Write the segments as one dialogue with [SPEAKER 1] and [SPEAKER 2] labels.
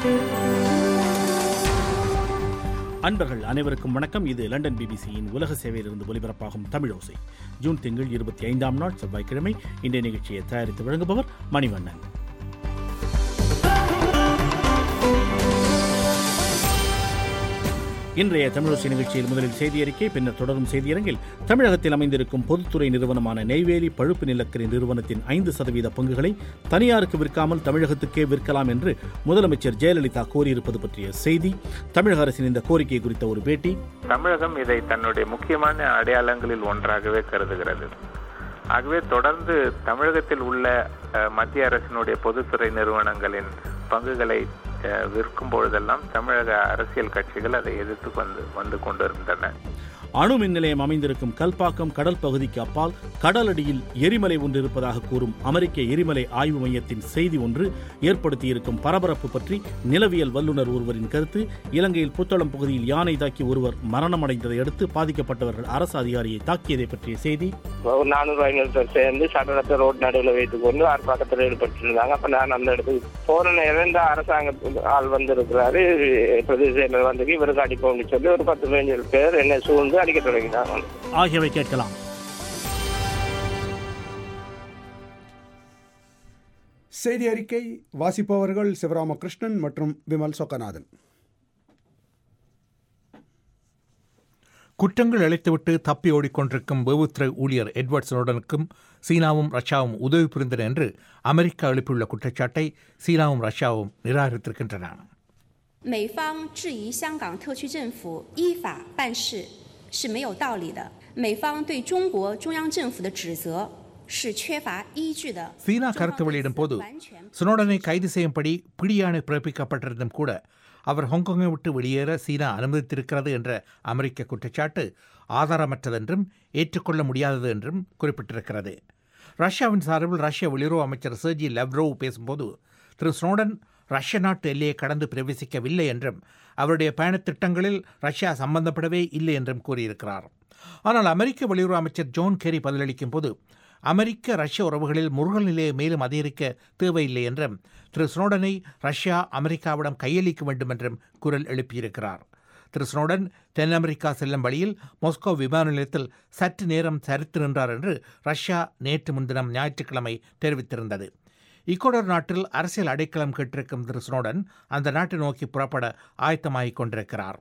[SPEAKER 1] அன்பர்கள் அனைவருக்கும் வணக்கம் இது லண்டன் பிபிசியின் உலக சேவையிலிருந்து ஒலிபரப்பாகும் தமிழோசை ஜூன் திங்கள் இருபத்தி ஐந்தாம் நாள் செவ்வாய்க்கிழமை இன்றைய நிகழ்ச்சியை தயாரித்து வழங்குபவர் மணிவண்ணன் இன்றைய தமிழோசை நிகழ்ச்சியில் முதலில் செய்தி அறிக்கை பின்னர் தொடரும் செய்தியரங்கில் தமிழகத்தில் அமைந்திருக்கும் பொதுத்துறை நிறுவனமான நெய்வேலி பழுப்பு நிலக்கரி நிறுவனத்தின் ஐந்து சதவீத பங்குகளை தனியாருக்கு விற்காமல் தமிழகத்துக்கே விற்கலாம் என்று முதலமைச்சர் ஜெயலலிதா கோரியிருப்பது பற்றிய செய்தி தமிழக அரசின் இந்த கோரிக்கை குறித்த ஒரு பேட்டி
[SPEAKER 2] தமிழகம் இதை தன்னுடைய முக்கியமான அடையாளங்களில் ஒன்றாகவே கருதுகிறது ஆகவே தொடர்ந்து தமிழகத்தில் உள்ள அஹ், மத்திய அரசினுடைய பொதுத்துறை நிறுவனங்களின் பங்குகளை அஹ், விற்கும் பொழுதெல்லாம் தமிழக அரசியல் கட்சிகள் அதை எதிர்த்து வந்து வந்து கொண்டிருந்தன
[SPEAKER 1] அணு மின் நிலையம் அமைந்திருக்கும் கல்பாக்கம் கடல் பகுதிக்கு அப்பால் கடலடியில் எரிமலை ஒன்று இருப்பதாக கூறும் அமெரிக்க எரிமலை ஆய்வு மையத்தின் செய்தி ஒன்று ஏற்படுத்தியிருக்கும் பரபரப்பு பற்றி நிலவியல் வல்லுநர் ஒருவரின் கருத்து இலங்கையில் புத்தளம் பகுதியில் யானை தாக்கி ஒருவர் மரணமடைந்ததை அடுத்து பாதிக்கப்பட்டவர்கள் அரசு அதிகாரியை தாக்கியதை பற்றிய செய்தி
[SPEAKER 3] ஒரு நானூறு ஐநூறு பேர் சேர்ந்து சட்டத்தை ரோட் நடுவில் வைத்துக் கொண்டு ஆர்ப்பாட்டத்தில் ஈடுபட்டிருந்தாங்க அப்ப நான் அந்த இடத்துக்கு போன நேரம் இந்த அரசாங்க ஆள் வந்திருக்கிறாரு பிரதேச செயலர் வந்து இவருக்கு அடிப்போம்னு சொல்லி ஒரு பத்து பதினஞ்சு பேர் என்னை சூழ்ந்து அடிக்க தொடங்கினாங்க
[SPEAKER 1] ஆகியவை கேட்கலாம்
[SPEAKER 4] செய்தி அறிக்கை வாசிப்பவர்கள் சிவராமகிருஷ்ணன் மற்றும் விமல் சொக்கநாதன்
[SPEAKER 5] குற்றங்கள் அழைத்துவிட்டு தப்பி ஓடிக்கொண்டிருக்கும் வேவுத்துறை ஊழியர் எட்வர்ட் ஸ்னோடனுக்கும் சீனாவும் ரஷ்யாவும் உதவி புரிந்தன என்று அமெரிக்கா எழுப்பியுள்ள குற்றச்சாட்டை சீனாவும் ரஷ்யாவும் நிராகரித்திருக்கின்றன
[SPEAKER 6] 美方质疑香港特区政府依法办事是没有道理的，美方对中国中央政府的指责是缺乏依据的。
[SPEAKER 5] சீனா கருத்து வெளியிடும் போது ஸ்னோடனை கைது செய்யும்படி பிடியாணை பிறப்பிக்கப்பட்டிருந்தும் கூட அவர் ஹாங்காங்கை விட்டு வெளியேற சீனா அனுமதித்திருக்கிறது என்ற அமெரிக்க குற்றச்சாட்டு ஆதாரமற்றதென்றும் ஏற்றுக்கொள்ள முடியாதது என்றும் குறிப்பிட்டிருக்கிறது ரஷ்யாவின் சார்பில் ரஷ்ய வெளியுறவு அமைச்சர் சர்ஜி லவ்ரோவ் பேசும்போது திரு ஸ்னோடன் ரஷ்ய நாட்டு எல்லையை கடந்து பிரவேசிக்கவில்லை என்றும் அவருடைய பயணத் திட்டங்களில் ரஷ்யா சம்பந்தப்படவே இல்லை என்றும் கூறியிருக்கிறார் ஆனால் அமெரிக்க வெளியுறவு அமைச்சர் ஜோன் கெரி பதிலளிக்கும் போது அமெரிக்க ரஷ்ய உறவுகளில் முருகல் நிலையை மேலும் அதிகரிக்க தேவையில்லை என்றும் திரு ஸ்னோடனை ரஷ்யா அமெரிக்காவிடம் கையளிக்க வேண்டும் என்றும் குரல் எழுப்பியிருக்கிறார் திரு ஸ்னோடன் தென் அமெரிக்கா செல்லும் வழியில் மாஸ்கோ விமான நிலையத்தில் சற்று நேரம் சரித்து நின்றார் என்று ரஷ்யா நேற்று முன்தினம் ஞாயிற்றுக்கிழமை தெரிவித்திருந்தது இக்கோடர் நாட்டில் அரசியல் அடைக்கலம் கேட்டிருக்கும் திரு ஸ்னோடன் அந்த நாட்டை நோக்கி புறப்பட ஆயத்தமாகிக் கொண்டிருக்கிறார்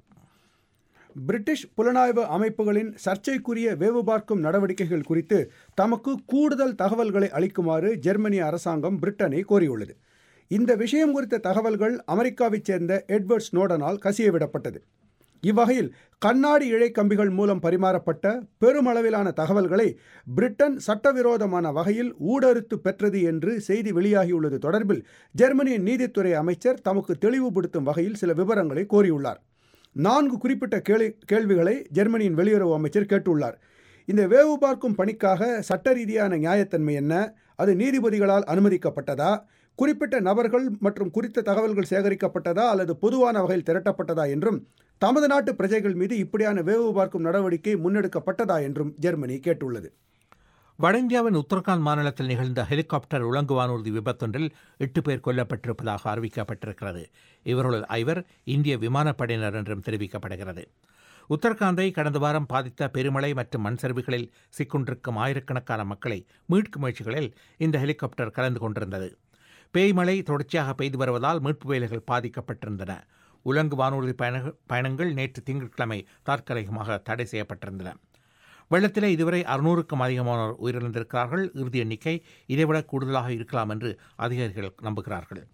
[SPEAKER 4] பிரிட்டிஷ் புலனாய்வு அமைப்புகளின் சர்ச்சைக்குரிய வேவு பார்க்கும் நடவடிக்கைகள் குறித்து தமக்கு கூடுதல் தகவல்களை அளிக்குமாறு ஜெர்மனிய அரசாங்கம் பிரிட்டனை கோரியுள்ளது இந்த விஷயம் குறித்த தகவல்கள் அமெரிக்காவைச் சேர்ந்த எட்வர்ட் ஸ்னோடனால் கசியவிடப்பட்டது இவ்வகையில் கண்ணாடி இழை கம்பிகள் மூலம் பரிமாறப்பட்ட பெருமளவிலான தகவல்களை பிரிட்டன் சட்டவிரோதமான வகையில் ஊடறுத்து பெற்றது என்று செய்தி வெளியாகியுள்ளது தொடர்பில் ஜெர்மனியின் நீதித்துறை அமைச்சர் தமக்கு தெளிவுபடுத்தும் வகையில் சில விவரங்களை கோரியுள்ளார் நான்கு குறிப்பிட்ட கேள்வி கேள்விகளை ஜெர்மனியின் வெளியுறவு அமைச்சர் கேட்டுள்ளார் இந்த வேவு பார்க்கும் பணிக்காக சட்ட ரீதியான நியாயத்தன்மை என்ன அது நீதிபதிகளால் அனுமதிக்கப்பட்டதா குறிப்பிட்ட நபர்கள் மற்றும் குறித்த தகவல்கள் சேகரிக்கப்பட்டதா அல்லது பொதுவான வகையில் திரட்டப்பட்டதா என்றும் தமது நாட்டு பிரஜைகள் மீது இப்படியான வேவு பார்க்கும் நடவடிக்கை முன்னெடுக்கப்பட்டதா என்றும் ஜெர்மனி கேட்டுள்ளது
[SPEAKER 5] வட இந்தியாவின் உத்தரகாண்ட் மாநிலத்தில் நிகழ்ந்த ஹெலிகாப்டர் உலங்கு வானூர்தி விபத்தொன்றில் எட்டு பேர் கொல்லப்பட்டிருப்பதாக அறிவிக்கப்பட்டிருக்கிறது இவர்களுள் ஐவர் இந்திய விமானப்படையினர் என்றும் தெரிவிக்கப்படுகிறது உத்தரகாண்டை கடந்த வாரம் பாதித்த பெருமழை மற்றும் மண் சரிவுகளில் சிக்கொண்டிருக்கும் ஆயிரக்கணக்கான மக்களை மீட்கும் முயற்சிகளில் இந்த ஹெலிகாப்டர் கலந்து கொண்டிருந்தது பேய்மழை தொடர்ச்சியாக பெய்து வருவதால் மீட்பு வேலைகள் பாதிக்கப்பட்டிருந்தன உலங்கு வானூர்தி பயண பயணங்கள் நேற்று திங்கட்கிழமை தற்காலிகமாக தடை செய்யப்பட்டிருந்தன வெள்ளத்திலே இதுவரை அறுநூறுக்கும் அதிகமானோர் உயிரிழந்திருக்கிறார்கள் இறுதி எண்ணிக்கை இதைவிட கூடுதலாக இருக்கலாம் என்று அதிகாரிகள் நம்புகிறார்கள்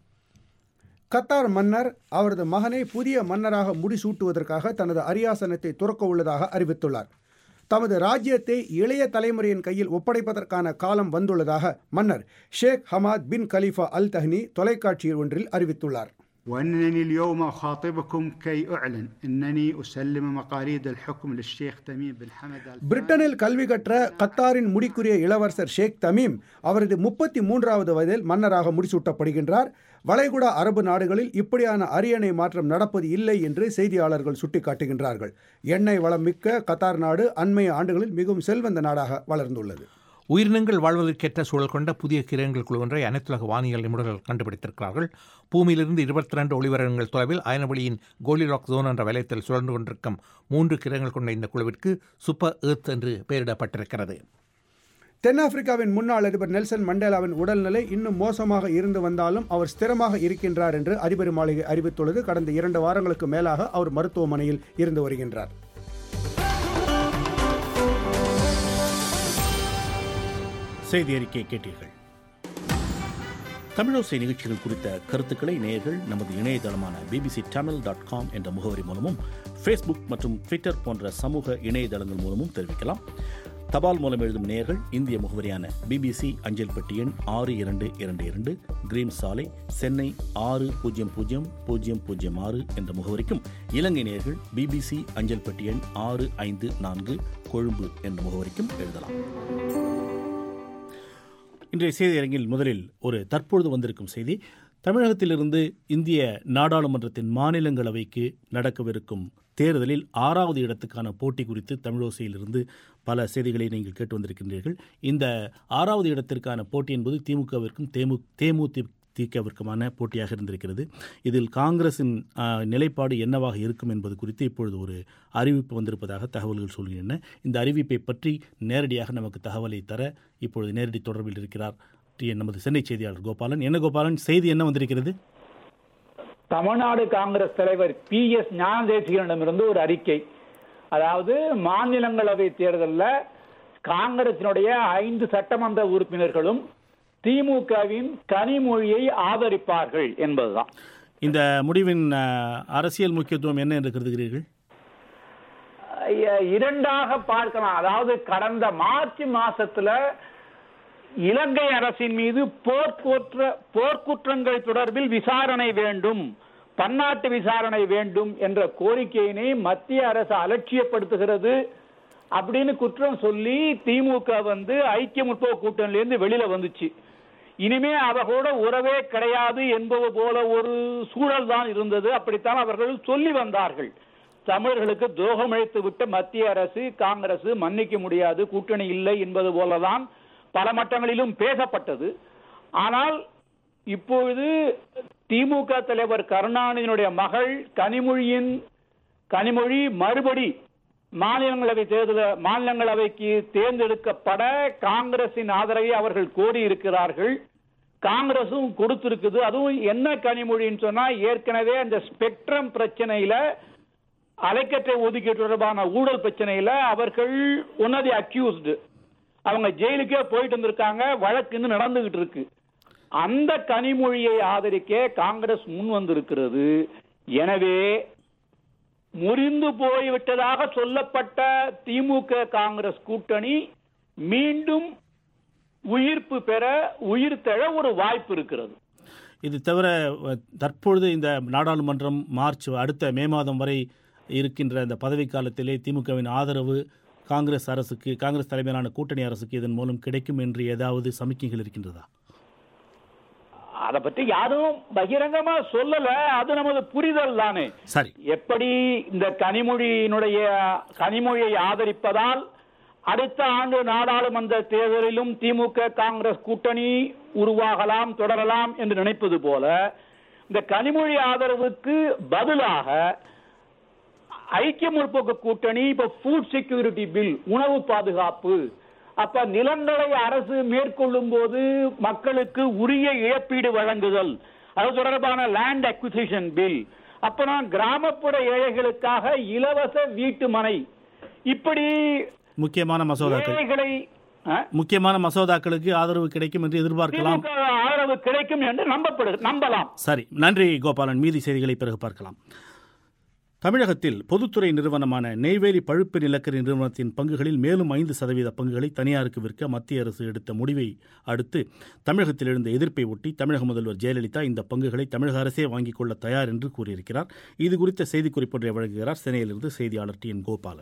[SPEAKER 4] கத்தார் மன்னர் அவரது மகனை புதிய மன்னராக முடிசூட்டுவதற்காக தனது அரியாசனத்தை துறக்க உள்ளதாக அறிவித்துள்ளார் தமது ராஜ்யத்தை இளைய தலைமுறையின் கையில் ஒப்படைப்பதற்கான காலம் வந்துள்ளதாக மன்னர் ஷேக் ஹமாத் பின் கலீஃபா அல் தஹ்னி தொலைக்காட்சி ஒன்றில் அறிவித்துள்ளார்
[SPEAKER 7] وأنني اليوم أخاطبكم كي أعلن أنني أسلم مقاليد الحكم للشيخ تميم بن حمد آل
[SPEAKER 4] பிரிட்டனில் கல்வி கற்ற கத்தாரின் முடிக்குரிய இளவரசர் ஷேக் தமீம் அவரது முப்பத்தி மூன்றாவது வயதில் மன்னராக முடிசூட்டப்படுகின்றார் வளைகுடா அரபு நாடுகளில் இப்படியான அரியணை மாற்றம் நடப்பது இல்லை என்று செய்தியாளர்கள் சுட்டிக்காட்டுகின்றார்கள் எண்ணெய் வளம் மிக்க கத்தார் நாடு அண்மைய ஆண்டுகளில் மிகவும் செல்வந்த நாடாக வளர்ந்துள்ளது
[SPEAKER 5] உயிரினங்கள் வாழ்வதற்கேற்ற சூழல் கொண்ட புதிய கிரகங்கள் குழு ஒன்றை அனைத்துலக வானியல் நிபுணர்கள் கண்டுபிடித்திருக்கிறார்கள் பூமியிலிருந்து இருபத்தி ரெண்டு ஒளிவரங்கள் தொலைவில் அயனவெளியின் கோலிலாக் ஜோன் என்ற வலயத்தில் சுழன்று கொண்டிருக்கும் மூன்று கிரகங்கள் கொண்ட இந்த குழுவிற்கு சூப்பர் எர்த் என்று பெயரிடப்பட்டிருக்கிறது
[SPEAKER 4] தென்னாப்பிரிக்காவின் முன்னாள் அதிபர் நெல்சன் மண்டேலாவின் உடல்நிலை இன்னும் மோசமாக இருந்து வந்தாலும் அவர் ஸ்திரமாக இருக்கின்றார் என்று அதிபர் மாளிகை அறிவித்துள்ளது கடந்த இரண்டு வாரங்களுக்கு மேலாக அவர் மருத்துவமனையில் இருந்து வருகின்றார்
[SPEAKER 1] செய்தி அறிக்கை கேட்டீர்கள் தமிழோசை நிகழ்ச்சிகள் குறித்த கருத்துக்களை நேயர்கள் நமது இணையதளமான பிபிசி தமிழ் டாட் காம் என்ற முகவரி மூலமும் ஃபேஸ்புக் மற்றும் ட்விட்டர் போன்ற சமூக இணையதளங்கள் மூலமும் தெரிவிக்கலாம் தபால் மூலம் எழுதும் நேயர்கள் இந்திய முகவரியான பிபிசி அஞ்சல் பெட்டி எண் ஆறு இரண்டு இரண்டு இரண்டு கிரீன் சாலை சென்னை ஆறு பூஜ்ஜியம் பூஜ்ஜியம் பூஜ்ஜியம் பூஜ்ஜியம் ஆறு என்ற முகவரிக்கும் இலங்கை நேயர்கள் பிபிசி அஞ்சல் பெட்டி எண் ஆறு ஐந்து நான்கு கொழும்பு என்ற முகவரிக்கும் எழுதலாம் இன்றைய செய்தி அரங்கில் முதலில் ஒரு தற்பொழுது வந்திருக்கும் செய்தி தமிழகத்திலிருந்து இந்திய நாடாளுமன்றத்தின் மாநிலங்களவைக்கு நடக்கவிருக்கும் தேர்தலில் ஆறாவது இடத்துக்கான போட்டி குறித்து தமிழோசையிலிருந்து பல செய்திகளை நீங்கள் கேட்டு வந்திருக்கின்றீர்கள் இந்த ஆறாவது இடத்திற்கான போட்டி என்பது திமுகவிற்கும் தேமு தேமுதிகவிற்குமான போட்டியாக இருந்திருக்கிறது இதில் காங்கிரசின் ஆ, நிலைப்பாடு என்னவாக இருக்கும் என்பது குறித்து இப்பொழுது ஒரு அறிவிப்பு வந்திருப்பதாக தகவல்கள் சொல்கின்றன இந்த அறிவிப்பை பற்றி நேரடியாக நமக்கு தகவலை தர இப்பொழுது நேரடி தொடர்பில் இருக்கிறார் டி நமது சென்னை செய்தியாளர் கோபாலன் என்ன கோபாலன் செய்தி என்ன வந்திருக்கிறது
[SPEAKER 8] தமிழ்நாடு காங்கிரஸ் தலைவர் பி எஸ் ஞானதேசிகனிடமிருந்து ஒரு அறிக்கை அதாவது மாநிலங்களவை தேர்தலில் காங்கிரசினுடைய ஐந்து சட்டமன்ற உறுப்பினர்களும் திமுகவின் கனிமொழியை ஆதரிப்பார்கள் என்பதுதான்
[SPEAKER 1] இந்த முடிவின் ஆ, அரசியல் முக்கியத்துவம் என்ன என்று கருதுகிறீர்கள்
[SPEAKER 8] ஐய- இரண்டாக பார்க்கலாம் அதாவது கடந்த மார்ச் மாசத்துல இலங்கை அரசின் மீது போர்க்குற்ற போர்க்குற்றங்கள் தொடர்பில் விசாரணை வேண்டும் பன்னாட்டு விசாரணை வேண்டும் என்ற கோரிக்கையினை மத்திய அரசு அலட்சியப்படுத்துகிறது அப்படின்னு குற்றம் சொல்லி திமுக வந்து ஐக்கிய முற்போக்கு கூட்டணியிலிருந்து வெளியில வந்துச்சு இனிமே அவர்களோட உறவே கிடையாது என்பது போல ஒரு சூழல் தான் இருந்தது அப்படித்தான் அவர்கள் சொல்லி வந்தார்கள் தமிழர்களுக்கு துரோகம் இழைத்து விட்ட மத்திய அரசு காங்கிரஸ் மன்னிக்க முடியாது கூட்டணி இல்லை என்பது போலதான் பல மட்டங்களிலும் பேசப்பட்டது ஆனால் இப்பொழுது திமுக தலைவர் கருணாநிதியினுடைய மகள் கனிமொழியின் கனிமொழி மறுபடி மாநிலங்களவை தேர்தல் மாநிலங்களவைக்கு தேர்ந்தெடுக்கப்பட காங்கிரசின் ஆதரவை அவர்கள் கோரி இருக்கிறார்கள் காங்கிரசும் கொடுத்திருக்குது அதுவும் என்ன கனிமொழின்னு சொன்னா ஏற்கனவே அந்த ஸ்பெக்ட்ரம் பிரச்சனையில அலைக்கற்றை ஒதுக்கீடு தொடர்பான ஊழல் பிரச்சனையில அவர்கள் உன்னதி அக்யூஸ்டு அவங்க ஜெயிலுக்கே போயிட்டு வந்திருக்காங்க வழக்கு இன்னும் நடந்துகிட்டு இருக்கு அந்த கனிமொழியை ஆதரிக்க காங்கிரஸ் முன் வந்திருக்கிறது எனவே முறிந்து போய்விட்டதாக சொல்லப்பட்ட திமுக காங்கிரஸ் கூட்டணி மீண்டும் உயிர்ப்பு பெற உயிர் தழ ஒரு வாய்ப்பு இருக்கிறது
[SPEAKER 1] இது தவிர அஹ், தற்பொழுது இந்த நாடாளுமன்றம் மார்ச் அடுத்த மே மாதம் வரை இருக்கின்ற இந்த பதவிக்காலத்திலே திமுகவின் ஆதரவு காங்கிரஸ் அரசுக்கு காங்கிரஸ் தலைமையிலான கூட்டணி அரசுக்கு இதன் மூலம் கிடைக்கும் என்று ஏதாவது சமிக்கைகள் இருக்கின்றதா
[SPEAKER 8] அதை பற்றி யாரும் பகிரங்கமா சொல்லல அது நமது புரிதல் தானே
[SPEAKER 1] சரி
[SPEAKER 8] எப்படி இந்த கனிமொழியினுடைய கனிமொழியை ஆதரிப்பதால் அடுத்த ஆண்டு நாடாளுமன்ற தேர்தலிலும் திமுக காங்கிரஸ் கூட்டணி உருவாகலாம் தொடரலாம் என்று நினைப்பது போல இந்த கனிமொழி ஆதரவுக்கு பதிலாக ஐக்கிய முற்போக்கு கூட்டணி இப்ப ஃபுட் செக்யூரிட்டி பில் உணவு பாதுகாப்பு அப்ப நிலங்களை அரசு மேற்கொள்ளும் போது மக்களுக்கு உரிய இழப்பீடு வழங்குதல் அது தொடர்பான லேண்ட் அக்விசிஷன் பில் அப்புறம் கிராமப்புற ஏழைகளுக்காக இலவச வீட்டு மனை இப்படி
[SPEAKER 1] முக்கியமான மசோதாக்கள்
[SPEAKER 8] ஏழைகளை ஆ?
[SPEAKER 1] முக்கியமான மசோதாக்களுக்கு ஆதரவு கிடைக்கும் என்று எதிர்பார்க்கலாம்
[SPEAKER 8] திமுக ஆதரவு கிடைக்கும் என்று நம்பப்படு நம்பலாம்
[SPEAKER 1] சரி நன்றி கோபாலன் மீதி செய்திகளை பிறகு பார்க்கலாம் தமிழகத்தில் பொதுத்துறை நிறுவனமான நெய்வேலி பழுப்பு நிலக்கரி நிறுவனத்தின் பங்குகளில் மேலும் ஐந்து சதவீத பங்குகளை தனியாருக்கு விற்க மத்திய அரசு எடுத்த முடிவை அடுத்து தமிழகத்தில் எழுந்த எதிர்ப்பை ஒட்டி தமிழக முதல்வர் ஜெயலலிதா இந்த பங்குகளை தமிழக அரசே வாங்கிக் கொள்ள தயார் என்று கூறியிருக்கிறார் இது குறித்த செய்திக்குறிப்பொன்றை வழங்குகிறார் சென்னையிலிருந்து செய்தியாளர் டி என் கோபாலன்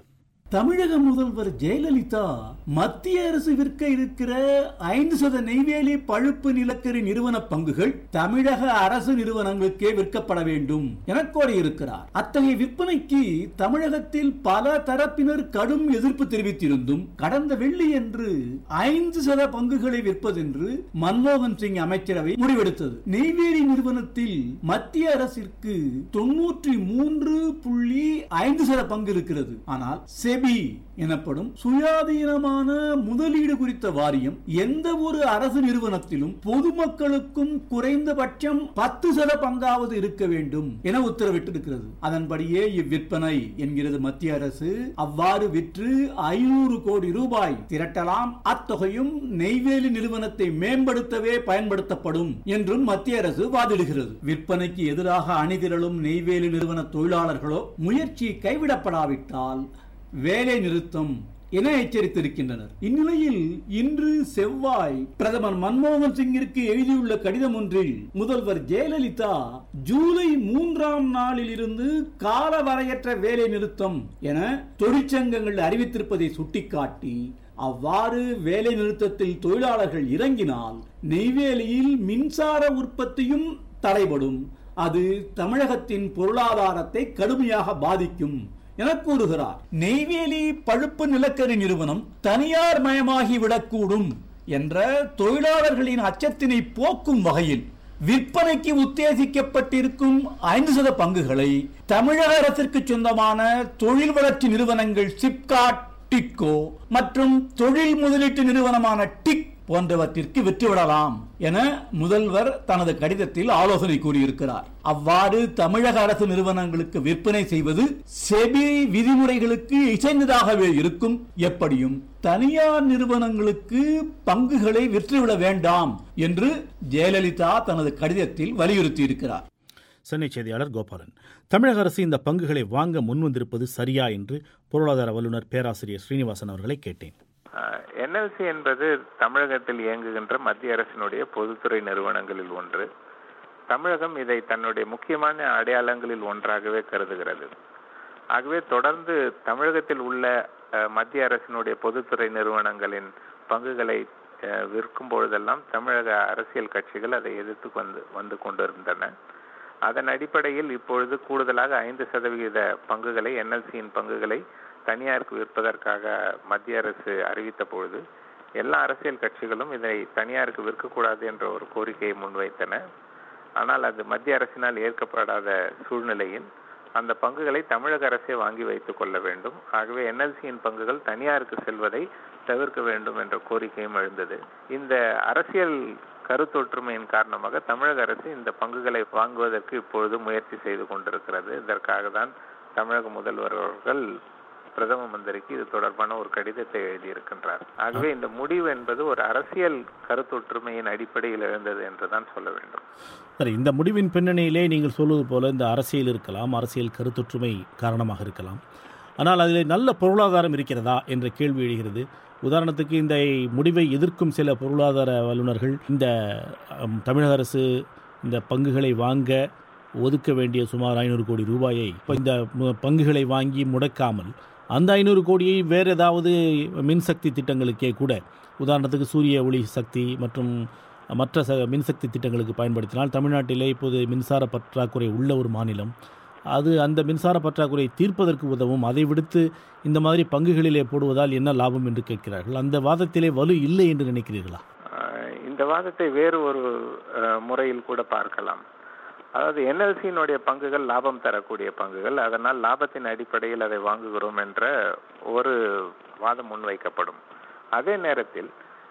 [SPEAKER 9] தமிழக முதல்வர் ஜெயலலிதா மத்திய அரசு விற்க இருக்கிற ஐந்து சத நெய்வேலி பழுப்பு நிலக்கரி நிறுவன பங்குகள் தமிழக அரசு நிறுவனங்களுக்கே விற்கப்பட வேண்டும் என கோரியிருக்கிறார் அத்தகைய விற்பனைக்கு தமிழகத்தில் பல தரப்பினர் கடும் எதிர்ப்பு தெரிவித்திருந்தும் கடந்த வெள்ளியன்று ஐந்து சத பங்குகளை விற்பதென்று மன்மோகன் சிங் அமைச்சரவை முடிவெடுத்தது நெய்வேலி நிறுவனத்தில் மத்திய அரசிற்கு தொன்னூற்றி மூன்று புள்ளி ஐந்து சத பங்கு இருக்கிறது ஆனால் செபி எனப்படும் சுயாதீனமான முதலீடு குறித்த வாரியம் எந்த ஒரு அரசு நிறுவனத்திலும் பொதுமக்களுக்கும் குறைந்தபட்சம் பத்து சத பங்காவது இருக்க வேண்டும் என உத்தரவிட்டிருக்கிறது அதன்படியே இவ்விற்பனை என்கிறது மத்திய அரசு அவ்வாறு விற்று ஐநூறு கோடி ரூபாய் திரட்டலாம் அத்தொகையும் நெய்வேலி நிறுவனத்தை மேம்படுத்தவே பயன்படுத்தப்படும் என்றும் மத்திய அரசு வாதிடுகிறது விற்பனைக்கு எதிராக அணிதிரளும் நெய்வேலி நிறுவன தொழிலாளர்களோ முயற்சி கைவிடப்படாவிட்டால் வேலை நிறுத்தம் என எச்சரித்திருக்கின்றனர் இந்நிலையில் இன்று செவ்வாய் பிரதமர் மன்மோகன் சிங்கிற்கு எழுதியுள்ள கடிதம் ஒன்றில் முதல்வர் ஜெயலலிதா ஜூலை மூன்றாம் நாளில் இருந்து காலவரையற்ற வேலை நிறுத்தம் என தொழிற்சங்கங்கள் அறிவித்திருப்பதை சுட்டிக்காட்டி அவ்வாறு வேலை நிறுத்தத்தில் தொழிலாளர்கள் இறங்கினால் நெய்வேலியில் மின்சார உற்பத்தியும் தடைபடும் அது தமிழகத்தின் பொருளாதாரத்தை கடுமையாக பாதிக்கும் என கூறுகிறார் நெய்வேலி பழுப்பு நிலக்கரி நிறுவனம் தனியார் மயமாகி விடக்கூடும் என்ற தொழிலாளர்களின் அச்சத்தினை போக்கும் வகையில் விற்பனைக்கு உத்தேசிக்கப்பட்டிருக்கும் ஐந்து சத பங்குகளை தமிழக அரசிற்கு சொந்தமான தொழில் வளர்ச்சி நிறுவனங்கள் சிப்காட் டிக்கோ மற்றும் தொழில் முதலீட்டு நிறுவனமான டிக் போன்றவற்றிற்கு விற்றுவிடலாம் என முதல்வர் தனது கடிதத்தில் ஆலோசனை கூறியிருக்கிறார் அவ்வாறு தமிழக அரசு நிறுவனங்களுக்கு விற்பனை செய்வது செபி விதிமுறைகளுக்கு இசைந்ததாகவே இருக்கும் எப்படியும் தனியார் நிறுவனங்களுக்கு பங்குகளை விற்றுவிட வேண்டாம் என்று ஜெயலலிதா தனது கடிதத்தில் வலியுறுத்தி இருக்கிறார்
[SPEAKER 1] சென்னை செய்தியாளர் கோபாலன் தமிழக அரசு இந்த பங்குகளை வாங்க முன்வந்திருப்பது சரியா என்று பொருளாதார வல்லுநர் பேராசிரியர் ஸ்ரீனிவாசன் அவர்களை கேட்டேன்
[SPEAKER 2] என்எல்சி என்பது தமிழகத்தில் இயங்குகின்ற மத்திய அரசினுடைய பொதுத்துறை நிறுவனங்களில் ஒன்று தமிழகம் இதை தன்னுடைய முக்கியமான அடையாளங்களில் ஒன்றாகவே கருதுகிறது ஆகவே தொடர்ந்து தமிழகத்தில் உள்ள மத்திய அரசினுடைய பொதுத்துறை நிறுவனங்களின் பங்குகளை விற்கும் பொழுதெல்லாம் தமிழக அரசியல் கட்சிகள் அதை எதிர்த்து வந்து வந்து கொண்டிருந்தன அதன் அடிப்படையில் இப்பொழுது கூடுதலாக ஐந்து சதவிகித பங்குகளை என்எல்சியின் பங்குகளை தனியாருக்கு விற்பதற்காக மத்திய அரசு அறிவித்த பொழுது எல்லா அரசியல் கட்சிகளும் இதை தனியாருக்கு விற்கக்கூடாது என்ற ஒரு கோரிக்கையை முன்வைத்தன ஆனால் அது மத்திய அரசினால் ஏற்கப்படாத சூழ்நிலையில் அந்த பங்குகளை தமிழக அரசே வாங்கி வைத்துக் கொள்ள வேண்டும் ஆகவே என்எல்சியின் பங்குகள் தனியாருக்கு செல்வதை தவிர்க்க வேண்டும் என்ற கோரிக்கையும் எழுந்தது இந்த அரசியல் கருத்தொற்றுமையின் காரணமாக தமிழக அரசு இந்த பங்குகளை வாங்குவதற்கு இப்பொழுது முயற்சி செய்து கொண்டிருக்கிறது இதற்காக தான் தமிழக முதல்வர் அவர்கள் பிரதம மந்திரிக்கு இது தொடர்பான ஒரு கடிதத்தை எழுதியிருக்கின்றார் ஆகவே இந்த முடிவு என்பது ஒரு அரசியல் கருத்தொற்றுமையின் அடிப்படையில் எழுந்தது என்றுதான் சொல்ல வேண்டும்
[SPEAKER 1] சரி இந்த முடிவின் பின்னணியிலே நீங்கள் சொல்வது போல இந்த அரசியல் இருக்கலாம் அரசியல் கருத்தொற்றுமை காரணமாக இருக்கலாம் ஆனால் அதில் நல்ல பொருளாதாரம் இருக்கிறதா என்ற கேள்வி எழுகிறது உதாரணத்துக்கு இந்த முடிவை எதிர்க்கும் சில பொருளாதார வல்லுநர்கள் இந்த தமிழக அரசு இந்த பங்குகளை வாங்க ஒதுக்க வேண்டிய சுமார் ஐநூறு கோடி ரூபாயை இப்போ இந்த பங்குகளை வாங்கி முடக்காமல் அந்த ஐநூறு கோடியை வேறு ஏதாவது மின்சக்தி திட்டங்களுக்கே கூட உதாரணத்துக்கு சூரிய ஒளி சக்தி மற்றும் மற்ற ச மின்சக்தி திட்டங்களுக்கு பயன்படுத்தினால் தமிழ்நாட்டிலே இப்போது மின்சார பற்றாக்குறை உள்ள ஒரு மாநிலம் அது அந்த மின்சார பற்றாக்குறையை தீர்ப்பதற்கு உதவும் அதை விடுத்து இந்த மாதிரி பங்குகளிலே போடுவதால் என்ன லாபம் என்று கேட்கிறார்கள் அந்த வாதத்திலே வலு இல்லை என்று நினைக்கிறீர்களா
[SPEAKER 2] இந்த வாதத்தை வேறு ஒரு முறையில் கூட பார்க்கலாம் அதாவது என்எல்சியினுடைய பங்குகள் லாபம் தரக்கூடிய பங்குகள் அதனால் லாபத்தின் அடிப்படையில் அதை வாங்குகிறோம் என்ற ஒரு வாதம் முன்வைக்கப்படும் அதே நேரத்தில்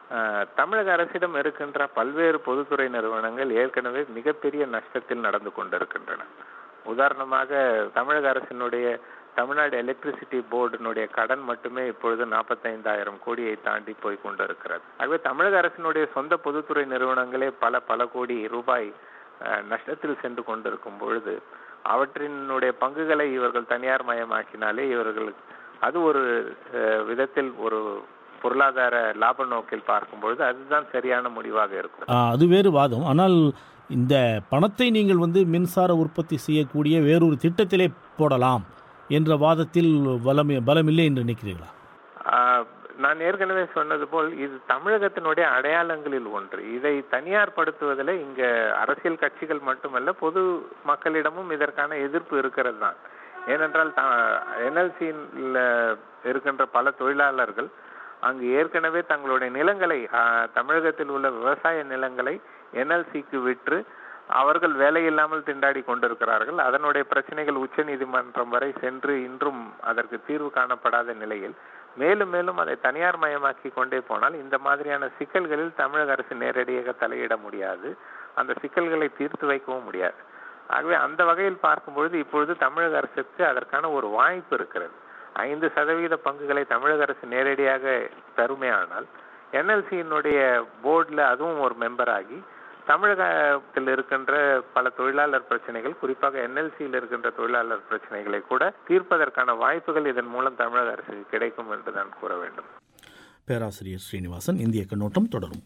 [SPEAKER 2] தமிழக அரசிடம் இருக்கின்ற பல்வேறு பொதுத்துறை நிறுவனங்கள் ஏற்கனவே மிகப்பெரிய நஷ்டத்தில் நடந்து கொண்டிருக்கின்றன உதாரணமாக தமிழக அரசினுடைய தமிழ்நாடு எலக்ட்ரிசிட்டி போர்டினுடைய கடன் மட்டுமே இப்பொழுது நாற்பத்தைந்தாயிரம் கோடியை தாண்டி போய் கொண்டிருக்கிறது ஆகவே தமிழக அரசினுடைய சொந்த பொதுத்துறை நிறுவனங்களே பல பல கோடி ரூபாய் நஷ்டத்தில் சென்று கொண்டிருக்கும் பொழுது அவற்றினுடைய பங்குகளை இவர்கள் தனியார் மயமாக்கினாலே இவர்களுக்கு அது ஒரு விதத்தில் ஒரு பொருளாதார லாப நோக்கில் பார்க்கும்பொழுது அதுதான் சரியான முடிவாக இருக்கும்
[SPEAKER 1] அது வேறு வாதம் ஆனால் இந்த பணத்தை நீங்கள் வந்து மின்சார உற்பத்தி செய்யக்கூடிய வேறொரு திட்டத்திலே போடலாம் என்ற வாதத்தில் பலம் பலமில்லை என்று நினைக்கிறீர்களா
[SPEAKER 2] ஆஹ், நான் ஏற்கனவே சொன்னது போல் இது தமிழகத்தினுடைய அடையாளங்களில் ஒன்று இதை தனியார்படுத்துவதில் இங்க அரசியல் கட்சிகள் மட்டுமல்ல பொது மக்களிடமும் இதற்கான எதிர்ப்பு இருக்கிறது தான் ஏனென்றால் என்எல்சியில் இருக்கின்ற பல தொழிலாளர்கள் அங்கு ஏற்கனவே தங்களுடைய நிலங்களை ஆஹ், தமிழகத்தில் உள்ள விவசாய நிலங்களை என்எல்சிக்கு விற்று அவர்கள் வேலை இல்லாமல் திண்டாடி கொண்டிருக்கிறார்கள் அதனுடைய பிரச்சனைகள் உச்ச நீதிமன்றம் வரை சென்று இன்றும் அதற்கு தீர்வு காணப்படாத நிலையில் மேலும் மேலும் அதை தனியார் மயமாக்கி கொண்டே போனால் இந்த மாதிரியான சிக்கல்களில் தமிழக அரசு நேரடியாக தலையிட முடியாது அந்த சிக்கல்களை தீர்த்து வைக்கவும் முடியாது ஆகவே அந்த வகையில் பார்க்கும்பொழுது இப்பொழுது தமிழக அரசுக்கு அதற்கான ஒரு வாய்ப்பு இருக்கிறது ஐந்து சதவீத பங்குகளை தமிழக அரசு நேரடியாக தருமையானால் என்எல்சியினுடைய போர்டில் அதுவும் ஒரு மெம்பர் ஆகி தமிழகத்தில் இருக்கின்ற பல தொழிலாளர் பிரச்சனைகள் குறிப்பாக என்எல்சியில் இருக்கின்ற தொழிலாளர் பிரச்சனைகளை கூட தீர்ப்பதற்கான வாய்ப்புகள் இதன் மூலம் தமிழக அரசுக்கு கிடைக்கும் என்று தான் கூற வேண்டும்
[SPEAKER 1] பேராசிரியர் ஸ்ரீனிவாசன் இந்திய கண்ணோட்டம் தொடரும்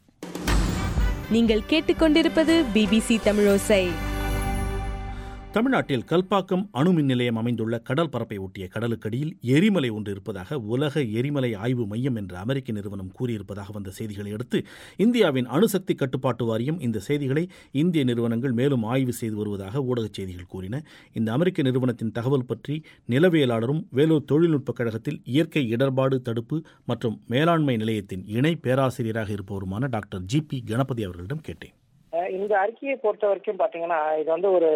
[SPEAKER 10] நீங்கள் கேட்டுக்கொண்டிருப்பது பிபிசி தமிழோசை
[SPEAKER 1] தமிழ்நாட்டில் கல்பாக்கம் அணு மின் நிலையம் அமைந்துள்ள கடல் பரப்பை ஒட்டிய கடலுக்கடியில் எரிமலை ஒன்று இருப்பதாக உலக எரிமலை ஆய்வு மையம் என்ற அமெரிக்க நிறுவனம் கூறியிருப்பதாக வந்த செய்திகளை அடுத்து இந்தியாவின் அணுசக்தி கட்டுப்பாட்டு வாரியம் இந்த செய்திகளை இந்திய நிறுவனங்கள் மேலும் ஆய்வு செய்து வருவதாக ஊடகச் செய்திகள் கூறின இந்த அமெரிக்க நிறுவனத்தின் தகவல் பற்றி நிலவியலாளரும் வேலூர் தொழில்நுட்பக் கழகத்தில் இயற்கை இடர்பாடு தடுப்பு மற்றும் மேலாண்மை நிலையத்தின் இணை பேராசிரியராக இருப்பவருமான டாக்டர் ஜி பி கணபதி அவர்களிடம் கேட்டேன்
[SPEAKER 11] அஹ் இந்த அறிக்கையை பொறுத்த வரைக்கும் பாத்தீங்கன்னா இது வந்து ஒரு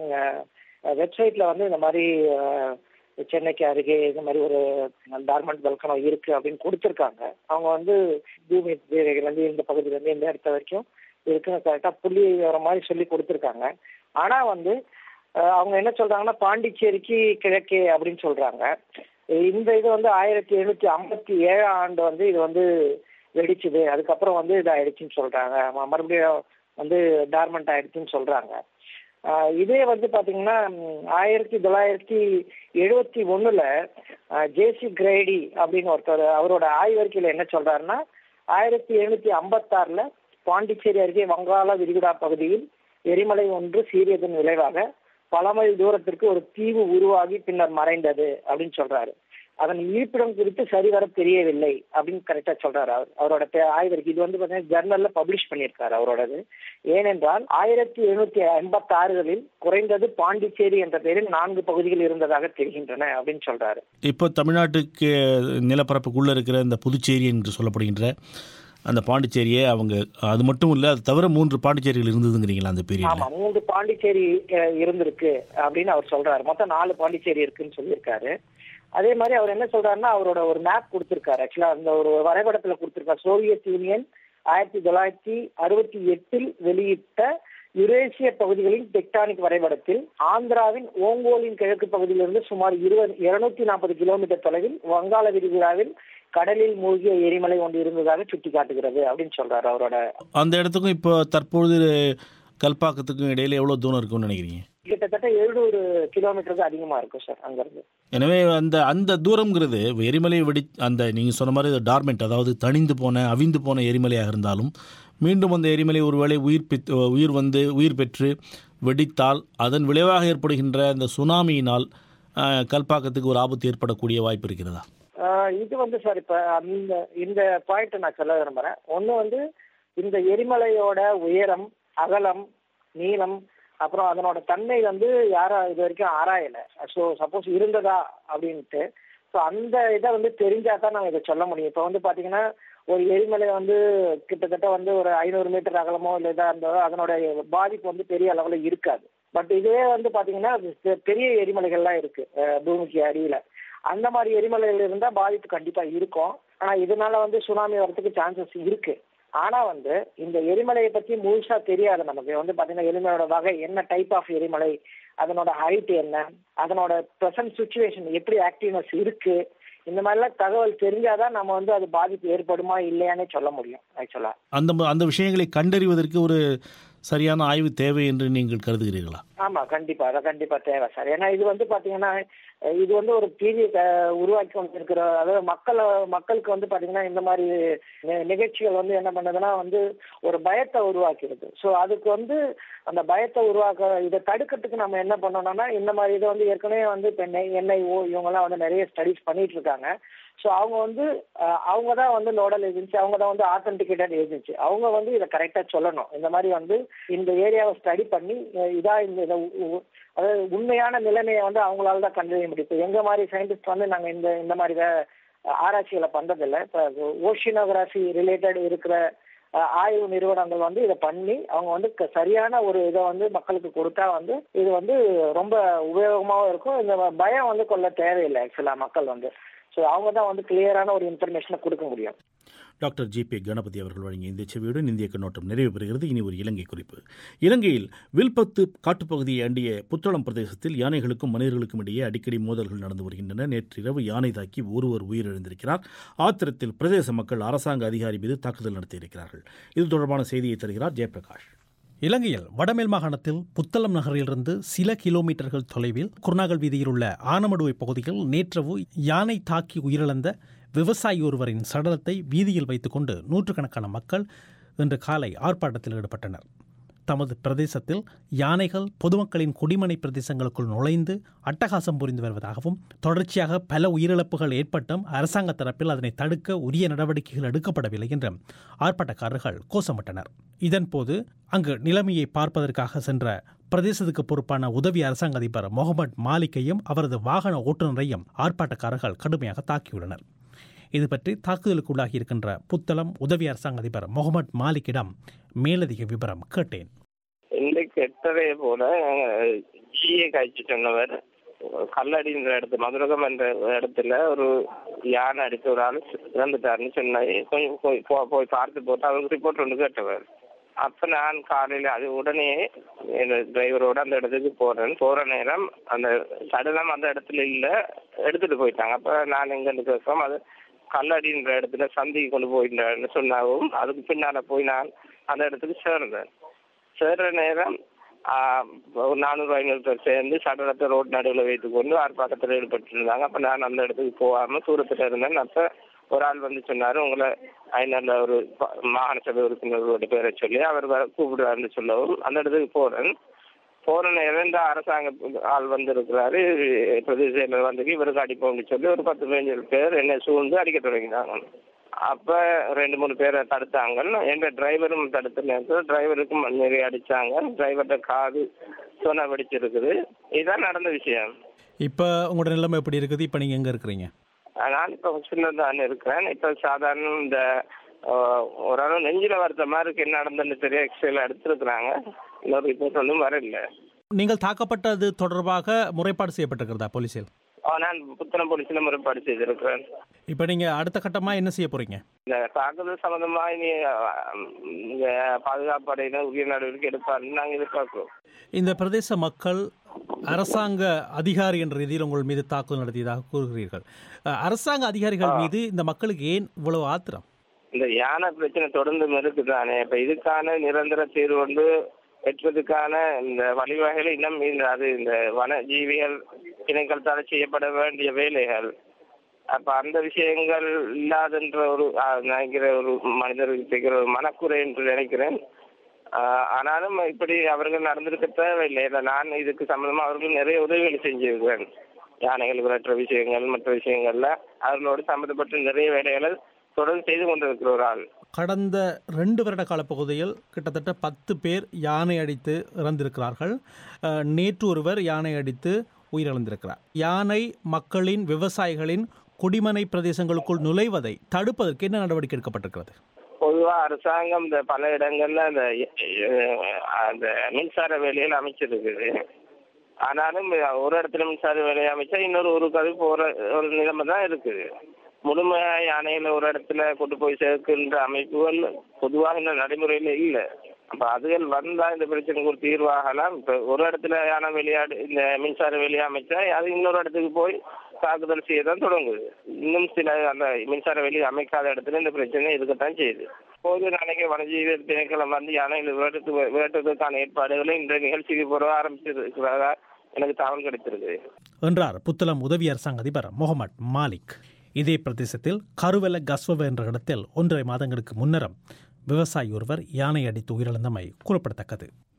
[SPEAKER 11] வெப்சைட்ல வந்து இந்த மாதிரி அஹ், சென்னைக்கு அருகே இந்த மாதிரி ஒரு டார்மண்ட் வல்கனம் இருக்கு அப்படின்னு கொடுத்துருக்காங்க அவங்க வந்து பூமி தேவைகள் வந்து இந்த பகுதியில இருந்து இந்த இடத்த வரைக்கும் இருக்குன்னு கரெக்டா புள்ளி வர மாதிரி சொல்லி கொடுத்துருக்காங்க ஆனா வந்து அஹ், அவங்க என்ன சொல்றாங்கன்னா பாண்டிச்சேரிக்கு கிழக்கே அப்படின்னு சொல்றாங்க இந்த இது வந்து ஆயிரத்தி எழுநூத்தி ஐம்பத்தி ஏழாம் ஆண்டு வந்து இது வந்து வெடிச்சுது அதுக்கப்புறம் வந்து இதாயிடுச்சுன்னு சொல்றாங்க ம- மறுபடியும் வந்து டார்மெண்ட் ஆயிடுச்சுன்னு சொல்றாங்க ஆஹ் இதே வந்து பாத்தீங்கன்னா ம், ஆயிரத்தி தொள்ளாயிரத்தி எழுபத்தி ஒண்ணுல ஜேசி கிரேடி அப்படின்னு ஒருத்தர் அவரோட ஆய்வறிக்கையில என்ன சொல்றாருன்னா ஆயிரத்தி எழுநூத்தி ஐம்பத்தாறுல பாண்டிச்சேரி அருகே வங்காள விரிகுடா பகுதியில் எரிமலை ஒன்று சீரியதன் விளைவாக பல மைல் தூரத்திற்கு ஒரு தீவு உருவாகி பின்னர் மறைந்தது அப்படின்னு சொல்றாரு அதன் இருப்பிடம் குறித்து சரிவர தெரியவில்லை அப்படின்னு கரெக்டா சொல்றாரு அவர் அவரோட பே- ஆய்வறிக்கை இது வந்து பாத்தீங்கன்னா ஜர்னல்ல பப்ளிஷ் பண்ணியிருக்காரு அவரோடது ஏனென்றால் ஆயிரத்தி எழுநூத்தி எண்பத்தி ஆறுகளில் குறைந்தது பாண்டிச்சேரி என்ற பெயரில் நான்கு பகுதிகள் இருந்ததாக தெரிகின்றன அப்படின்னு சொல்றாரு
[SPEAKER 1] இப்போ தமிழ்நாட்டுக்கு நிலப்பரப்புக்குள்ளே இருக்கிற இந்த புதுச்சேரி என்று சொல்லப்படுகின்ற அந்த பாண்டிச்சேரியை அவங்க அது மட்டும் இல்லை அது தவிர மூன்று பாண்டிச்சேரிகள் இருந்ததுங்கிறீங்களா அந்த பீரியட்ல
[SPEAKER 11] ஆமா மூன்று பாண்டிச்சேரி அஹ், இருந்திருக்கு அப்படின்னு அவர் சொல்றாரு மொத்தம் நாலு பாண்டிச்சேரி இருக்குன்னு சொல்லியிருக்காரு அதே மாதிரி அவர் என்ன சொல்றாருன்னா அவரோட ஒரு மேப் கொடுத்திருக்காரு ஆக்சுவலா அந்த ஒரு வரைபடத்துல கொடுத்திருக்காரு சோவியத் யூனியன் ஆயிரத்தி தொள்ளாயிரத்தி அறுபத்தி எட்டில் வெளியிட்ட யுரேசிய பகுதிகளின் டெக்டானிக் வரைபடத்தில் ஆந்திராவின் ஓங்கோலின் கிழக்கு பகுதியிலிருந்து சுமார் இருபது இருநூத்தி நாற்பது கிலோமீட்டர் தொலைவில் வங்காள விரிகுடாவில் கடலில் மூழ்கிய எரிமலை ஒன்று இருந்ததாக சுட்டி காட்டுகிறது அப்படின்னு சொல்றாரு அவரோட
[SPEAKER 1] அந்த இடத்துக்கும் இப்போ தற்பொழுது கல்பாக்கத்துக்கும் இடையில எவ்வளோ தூரம் இருக்கும்னு நினைக்கிறீங்க
[SPEAKER 11] கிட்டத்தட்ட எழுநூறு கிலோமீட்டருக்கு அதிகமா இருக்கும் சார் அங்கிருந்து
[SPEAKER 1] எனவே அந்த அந்த தூரம்ங்கிறது எரிமலை வெடி அந்த நீங்கள் சொன்ன மாதிரி டார்மெண்ட் அதாவது தணிந்து போன அவிந்து போன எரிமலையாக இருந்தாலும் மீண்டும் அந்த எரிமலை ஒருவேளை உயிர் பெத் உயிர் வந்து உயிர் பெற்று வெடித்தால் அதன் விளைவாக ஏற்படுகின்ற அந்த சுனாமியினால் ஆஹ், கல்பாக்கத்துக்கு ஒரு ஆபத்து ஏற்படக்கூடிய வாய்ப்பு இருக்கிறதா
[SPEAKER 11] ஆஹ் இது வந்து சார் இப்ப அந்த இந்த பாயிண்ட் நான் சொல்ல விரும்புறேன் ஒண்ணு வந்து இந்த எரிமலையோட உயரம் அகலம் நீளம் அப்புறம் அதனோட தன்மை வந்து யாரும் இது வரைக்கும் ஆராயல ஸோ சப்போஸ் இருந்ததா அப்படின்ட்டு ஸோ அந்த இதை வந்து தெரிஞ்சா தான் நம்ம இதை சொல்ல முடியும் இப்போ வந்து பாத்தீங்கன்னா ஒரு எரிமலை வந்து கிட்டத்தட்ட வந்து ஒரு ஐநூறு மீட்டர் அகலமோ இல்லை இதாக இருந்ததோ அதனோட பாதிப்பு வந்து பெரிய அளவுல இருக்காது பட் இதே வந்து பாத்தீங்கன்னா அது பெ- பெரிய எரிமலைகள்லாம் இருக்கு அஹ் பூமிக்கு அடியில அந்த மாதிரி எரிமலைகள் இருந்தா பாதிப்பு கண்டிப்பா இருக்கும் ஆனா இதனால வந்து சுனாமி வரதுக்கு சான்சஸ் இருக்கு ஆனா வந்து இந்த எரிமலையை பத்தி முழுசா தெரியாது நமக்கு வந்து பாத்தீங்கன்னா எரிமலையோட வகை என்ன டைப் ஆஃப் எரிமலை அதனோட ஹைட் என்ன அதனோட ப்ரெசன்ட் சுச்சுவேஷன் எப்படி ஆக்டிவ்னஸ் இருக்கு இந்த மாதிரிலாம் தகவல் தெரிஞ்சாதான் நம்ம வந்து அது பாதிப்பு ஏற்படுமா இல்லையானே சொல்ல முடியும் ஆக்சுவலா
[SPEAKER 1] அந்த ம- அந்த விஷயங்களை கண்டறிவதற்கு ஒரு சரியான ஆய்வு தேவை என்று நீங்கள் கருதுகிறீர்களா
[SPEAKER 11] ஆமா கண்டிப்பா அதை கண்டிப்பா தேவை சார் ஏன்னா இது வந்து பாத்தீங்கன்னா அஹ் இது வந்து ஒரு பீதியை க- உருவாக்கி கொண்டு இருக்கிற அதாவது மக்கள் மக்களுக்கு வந்து பாத்தீங்கன்னா இந்த மாதிரி நி- நிகழ்ச்சிகள் வந்து என்ன பண்ணுதுன்னா வந்து ஒரு பயத்தை உருவாக்கிடுது ஸோ அதுக்கு வந்து அந்த பயத்தை உருவாக்க இதை தடுக்கிறதுக்கு நம்ம என்ன பண்ணணும்னா இந்த மாதிரி இதை வந்து ஏற்கனவே வந்து இப்போ என்ஐஓ இவங்கெல்லாம் வந்து நிறைய ஸ்டடிஸ் பண்ணிட்டு இருக்காங்க ஸோ அவங்க வந்து அஹ், அவங்க தான் வந்து நோடல் ஏஜென்சி அவங்க தான் வந்து ஆத்தென்டிகேட்டட் ஏஜென்சி அவங்க வந்து இதை கரெக்டாக சொல்லணும் இந்த மாதிரி வந்து இந்த ஏரியாவை ஸ்டடி பண்ணி அஹ், இதா இந்த இதை உ- உ- அதாவது உண்மையான நிலைமையை வந்து அவங்களால தான் கண்டறிய முடியும் இப்போ எங்க மாதிரி சயின்டிஸ்ட் வந்து நாங்கள் இந்த இந்த மாதிரி வே- ஆராய்ச்சிகளை பண்றதில்ல இப்போ ஓஷினோகிராஃபி ரிலேட்டட் இருக்கிற அஹ், ஆய்வு நிறுவனங்கள் வந்து இதை பண்ணி அவங்க வந்து க- சரியான ஒரு இதை வந்து மக்களுக்கு கொடுத்தா வந்து இது வந்து ரொம்ப உபயோகமாகவும் இருக்கும் இந்த பயம் வந்து கொள்ள தேவையில்லை ஆக்சுவலாக மக்கள் வந்து ஸோ அவங்க தான் வந்து கிளியரான ஒரு இன்ஃபர்மேஷனை கொடுக்க முடியும்
[SPEAKER 1] டாக்டர் ஜி பி கணபதி அவர்கள் வழங்கிய இந்த செவியுடன் இந்திய கண்ணோட்டம் நிறைவு பெறுகிறது இனி ஒரு இலங்கை குறிப்பு இலங்கையில் வில்பத்து காட்டுப்பகுதியை அண்டிய புத்தளம் பிரதேசத்தில் யானைகளுக்கும் மனிதர்களுக்கும் இடையே அடிக்கடி மோதல்கள் நடந்து வருகின்றன நேற்று இரவு யானை தாக்கி ஒருவர் உயிரிழந்திருக்கிறார் ஆத்திரத்தில் பிரதேச மக்கள் அரசாங்க அதிகாரி மீது தாக்குதல் நடத்தியிருக்கிறார்கள் இது தொடர்பான செய்தியை தருகிறார் ஜெயபிரகாஷ்
[SPEAKER 12] இலங்கையில் வடமேல் மாகாணத்தில் புத்தளம் நகரிலிருந்து சில கிலோமீட்டர்கள் தொலைவில் குருநாகல் வீதியில் உள்ள ஆனமடுவை பகுதியில் நேற்றவு யானை தாக்கி உயிரிழந்த விவசாயி ஒருவரின் சடலத்தை வீதியில் வைத்துக்கொண்டு நூற்றுக்கணக்கான மக்கள் இன்று காலை ஆர்ப்பாட்டத்தில் ஈடுபட்டனர் தமது பிரதேசத்தில் யானைகள் பொதுமக்களின் குடிமனை பிரதேசங்களுக்குள் நுழைந்து அட்டகாசம் புரிந்து வருவதாகவும் தொடர்ச்சியாக பல உயிரிழப்புகள் ஏற்பட்டும் அரசாங்க தரப்பில் அதனை தடுக்க உரிய நடவடிக்கைகள் எடுக்கப்படவில்லை என்றும் ஆர்ப்பாட்டக்காரர்கள் கோஷமிட்டனர் இதன்போது அங்கு நிலைமையை பார்ப்பதற்காக சென்ற பிரதேசத்துக்கு பொறுப்பான உதவி அரசாங்க அதிபர் முகமது மாலிக்கையும் அவரது வாகன ஓட்டுநரையும் ஆர்ப்பாட்டக்காரர்கள் கடுமையாக தாக்கியுள்ளனர் இது பற்றி தாக்குதலுக்குள்ளாகி இருக்கின்ற புத்தளம் உதவி அரசாங்க அதிபர் முகமது மாலிக்கிடம் மேலதிக விவரம் கேட்டேன்
[SPEAKER 3] இன்றைக்கு எட்டரை போல ஜிஏ காய்ச்சி சொன்னவர் கல்லடின்ற இடத்து மதுரகம் என்ற இடத்துல ஒரு யானை அடித்த ஒரு ஆள் இறந்துட்டாருன்னு சொன்னார் கொஞ்சம் போய் போ- போய் பார்த்து போட்டு அவருக்கு ரிப்போர்ட் ஒன்று கேட்டவர் அப்ப நான் காலையில அது உடனே டிரைவரோட அந்த இடத்துக்கு போறேன் போற நேரம் அந்த சடலம் அந்த இடத்துல இல்ல எடுத்துட்டு போயிட்டாங்க அப்ப நான் எங்க இருந்து கேட்கிறோம் அது கல்லடின்ற இடத்துல சந்திக்கு கொண்டு போயிட்டாருன்னு சொன்னாவும் அதுக்கு பின்னால போய் நான் அந்த இடத்துக்கு சேர்ந்தேன் சேர்ற நேரம் ஆஹ், ஒரு நானூறு ஐநூறு பேர் சேர்ந்து சடலத்தை ரோட் நடுவில் வைத்துக்கொண்டு ஆர்ப்பாட்டத்தில் ஈடுபட்டிருந்தாங்க அப்ப நான் அந்த இடத்துக்கு போகாம தூரத்துல இருந்தேன் அப்ப ஒரு ஆள் வந்து சொன்னாரு உங்களை ஐநூறுல ஒரு ப- மாகாண சபை உறுப்பினர்களோட பேரை சொல்லி அவர் வர கூப்பிடுறாருன்னு சொல்லவும் அந்த இடத்துக்கு போறேன் போற நேரம் இந்த அரசாங்க ஆள் வந்து இருக்கிறாரு பிரதேச செயலர் வந்து இவருக்கு அடிப்போம்னு சொல்லி ஒரு பத்து பதினஞ்சு பேர் என்னை சூழ்ந்து அடிக்க தொடங்கினாங்க அப்ப ரெண்டு மூணு பேரை தடுத்தாங்க எங்க டிரைவரும் தடுத்த நேரத்தில் டிரைவருக்கும் நிறைய அடிச்சாங்க டிரைவர்கிட்ட காது சொன்ன வெடிச்சிருக்குது இதுதான் நடந்த விஷயம்
[SPEAKER 12] இப்போ உங்களோட நிலைமை எப்படி இருக்குது இப்போ நீங்கள் எங்கே இருக்கிறீங்க
[SPEAKER 3] நான் இப்ப ஹாஸ்பிட்டல் தான் இருக்கிறேன் இப்ப சாதாரண இந்த ஆஹ், ஓரளவு நெஞ்சில வருத்த மாதிரி இருக்கு என்ன நடந்ததுன்னு தெரிய எக்ஸ்ரேல எடுத்திருக்கிறாங்க இன்னொரு ரிப்போர்ட் ஒன்றும் வரல
[SPEAKER 12] நீங்கள் தாக்கப்பட்டது தொடர்பாக முறைப்பாடு செய்யப்பட்டிருக்கிறதா போலீஸில்
[SPEAKER 3] ஆ, நான் புத்தனம் போலீஸ்ல முறைப்பாடு செய்திருக்கிறேன்
[SPEAKER 12] இப்போ நீங்கள் அடுத்த கட்டமாக என்ன செய்ய போகிறீங்க
[SPEAKER 3] இந்த தாக்குதல் சம்பந்தமா இனி ஆஹ், இந்த பாதுகாப்பு படையினர் உரிய நடவடிக்கை எடுப்பாருன்னு நாங்க எதிர்பார்க்கிறோம்
[SPEAKER 12] இந்த பிரதேச மக்கள் அரசாங்க அதிகாரி என்ற ரீதியில் உங்கள் மீது தாக்குதல் நடத்தியதாக கூறுகிறீர்கள் அஹ், அரசாங்க அதிகாரிகள் மீது இந்த மக்களுக்கு ஏன் இவ்வளவு ஆத்திரம்
[SPEAKER 3] இந்த யானை பிரச்சனை தொடர்ந்து இருக்குதானே இப்ப இதுக்கான நிரந்தர தீர்வு வந்து பெற்றதுக்கான இந்த வழிவகைகள் இன்னும் இந்த அது இந்த வன ஜீவிகள் இனங்கள்தால செய்யப்பட வேண்டிய வேலைகள் அப்ப அந்த விஷயங்கள் இல்லாதன்ற ஒரு ஆ, நினைக்கிற ஒரு மனிதருக்கு செய்கிற ஒரு மனக்குறை என்று நினைக்கிறேன் ஆ, ஆனாலும் இப்படி அவர்கள் நடந்திருக்க தேவையில்லை ஏன்னா நான் இதுக்கு சம்பந்தமா அவர்கள் நிறைய உதவிகள் செஞ்சிருக்கிறேன் யானைகள் விரட்டுற விஷயங்கள் மற்ற விஷயங்கள்ல அவர்களோடு சம்பந்தப்பட்ட நிறைய வேலைகளை தொடர்ந்து செய்து கொண்டிருக்கிற ஒரு ஆள்
[SPEAKER 12] கடந்த ரெண்டு வருட காலப்பகுதியில் கிட்டத்தட்ட பத்து பேர் யானை அடித்து இறந்திருக்கிறார்கள் அஹ், நேற்று ஒருவர் யானை அடித்து உயிரிழந்திருக்கிறார் யானை மக்களின் விவசாயிகளின் குடிமனை பிரதேசங்களுக்குள் நுழைவதை தடுப்பதற்கு என்ன நடவடிக்கை எடுக்கப்பட்டிருக்கிறது
[SPEAKER 3] பொதுவா அரசாங்கம் இந்த பல இடங்கள்ல அந்த அஹ், அந்த மின்சார வேலைகள் அமைச்சிருக்குது ஆனாலும் ஒரு இடத்துல மின்சார வேலையை அமைச்சா இன்னொரு ஊருக்கு அது போற ஒரு நிலைமை தான் இருக்குது முழுமையா யானைகளை ஒரு இடத்துல கொண்டு போய் சேர்க்கின்ற அமைப்புகள் பொதுவாக இந்த நடைமுறையில இல்ல அப்ப அதுகள் வந்தா இந்த பிரச்சனைக்கு ஒரு தீர்வாகலாம் இப்ப ஒரு இடத்துல யானை வெளியாடு இந்த மின்சார வேலையை அமைச்சா அது இன்னொரு இடத்துக்கு போய் தாக்குதல் செய்ய தான் தொடங்குது இன்னும் சில அந்த மின்சார வேலையை அமைக்காத இடத்துல இந்த பிரச்சனை இருக்கத்தான் செய்யுது போது நாளைக்கு வனஜீவியல் திணைக்களம் வந்து யானைகளை விரட்டு விரட்டுவதற்கான ஏற்பாடுகளை இந்த நிகழ்ச்சிக்கு பிறகு ஆரம்பிச்சிருக்கிறதா எனக்கு தகவல் கிடைத்திருக்கு
[SPEAKER 12] என்றார் புத்தளம் உதவி அரசாங்க அதிபர் முகமது மாலிக் இதே பிரதேசத்தில் கருவல கஸ்வவ என்ற இடத்தில் ஒன்றரை மாதங்களுக்கு முன்னரும் விவசாயி ஒருவர் யானை அடித்து உயிரிழந்தமை கூறப்படத்தக்கது